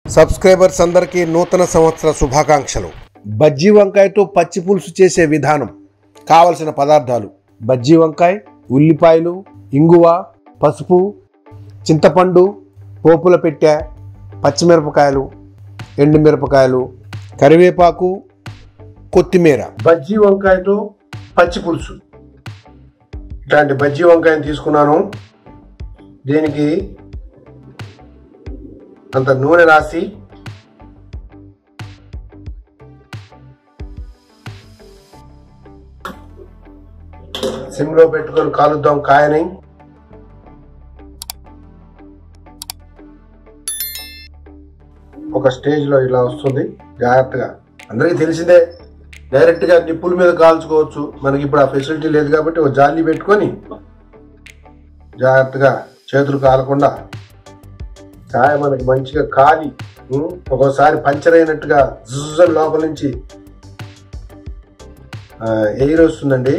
subscribers అందరికీ నూతన సంవత్సర శుభాకాంక్షలు బజ్జీ వంకాయతో పచ్చి పులుసు చేసే విధానం కావలసిన పదార్థాలు బజ్జీ వంకాయ ఉల్లిపాయలు ఇంగువ పసుపు చింతపండు పోపుల పెట్టె పచ్చిమిరపకాయలు ఎండుమిరపకాయలు కరివేపాకు కొత్తిమీర బజ్జీ వంకాయతో పచ్చి పులుసు ఇట్లాంటి బజ్జీ వంకాయని తీసుకున్నాను దీనికి అంత నూనె రాసి సిమ్లో పెట్టుకొని కాలుద్దాం కాయని ఒక స్టేజ్లో ఇలా వస్తుంది జాగ్రత్తగా అందరికీ తెలిసిందే డైరెక్ట్గా నిప్పుల మీద కాల్చుకోవచ్చు మనకి ఇప్పుడు ఆ ఫెసిలిటీ లేదు కాబట్టి ఒక జాలి పెట్టుకొని జాగ్రత్తగా చేతులు కాలకుండా కాయ మనకి మంచిగా కాలి ఉమ్, ఒక్కోసారి పంచర్ అయినట్టుగా జుజ్జ లోపల నుంచి ఆ, ఎయిర్ వస్తుందండి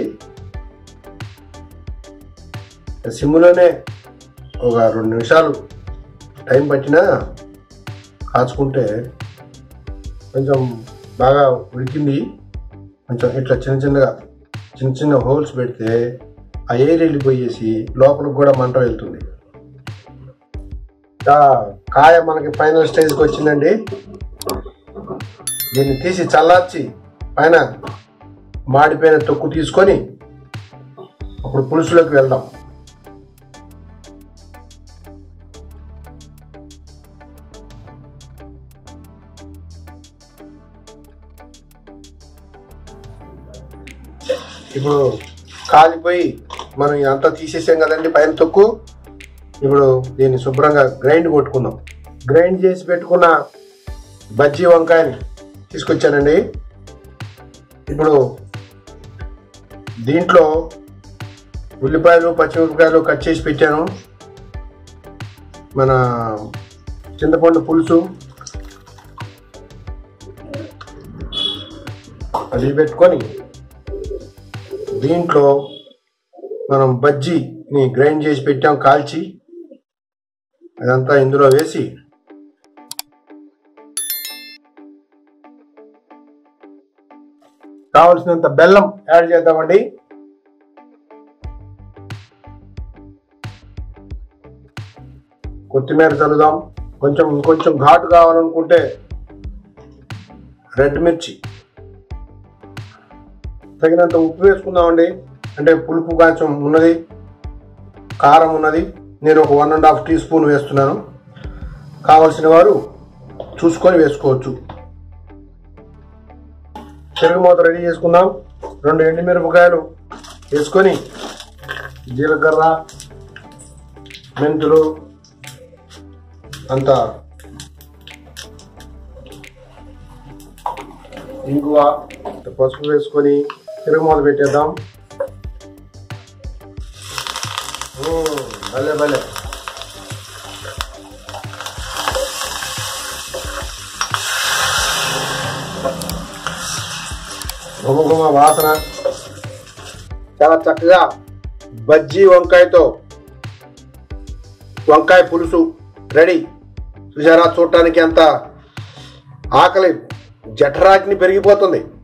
సిమ్లోనే ఒక రెండు నిమిషాలు టైం పట్టినా కాచుకుంటే కొంచెం బాగా ఉడికింది కొంచెం ఇట్లా చిన్న చిన్నగా చిన్న చిన్న హోల్స్ పెడితే ఆ ఎయిర్ వెళ్ళిపోయేసి లోపలికి కూడా మంట వెళ్తుంది ఆ కాయ మనకి ఫైనల్ స్టేజ్కి వచ్చిందండి దీన్ని తీసి చల్లార్చి పైన మాడిపోయిన తొక్కు తీసుకొని అప్పుడు పులుసులోకి వెళ్దాం ఇప్పుడు కాలిపోయి మనం ఇదంతా తీసేసాం కదండి పైన తొక్కు ఇప్పుడు దీన్ని శుభ్రంగా గ్రైండ్ కొట్టుకుందాం గ్రైండ్ చేసి పెట్టుకున్న బజ్జీ వంకాయని తీసుకొచ్చానండి ఇప్పుడు దీంట్లో ఉల్లిపాయలు పచ్చిమిరపకాయలు కట్ చేసి పెట్టాను మన చింతపండు పులుసు అది పెట్టుకొని దీంట్లో మనం బజ్జీని గ్రైండ్ చేసి పెట్టాం కాల్చి అదంతా ఇందులో వేసి కావలసినంత బెల్లం యాడ్ చేద్దామండి కొత్తిమీర చల్లుదాం కొంచెం ఇంకొంచెం ఘాటు కావాలనుకుంటే రెడ్ మిర్చి తగినంత ఉప్పు వేసుకుందామండి అంటే పులుపు కొంచెం ఉన్నది కారం ఉన్నది నేను ఒక one and half teaspoon వేస్తున్నాను కావలసిన వారు చూసుకొని వేసుకోవచ్చు చెరుకు మూత రెడీ చేసుకుందాం రెండు ఎండుమిరపకాయలు వేసుకొని జీలకర్ర మెంతులు అంతా ఇంగువ పసుపు వేసుకొని చెరుకు మూత పెట్టేద్దాం మ్మ్, భలే భలే గుమగుమ వాసన చాలా చక్కగా బజ్జీ వంకాయతో వంకాయ పులుసు రెడీ చూసారా చూడటానికి అంత ఆకలి జఠరాగ్ని పెరిగిపోతుంది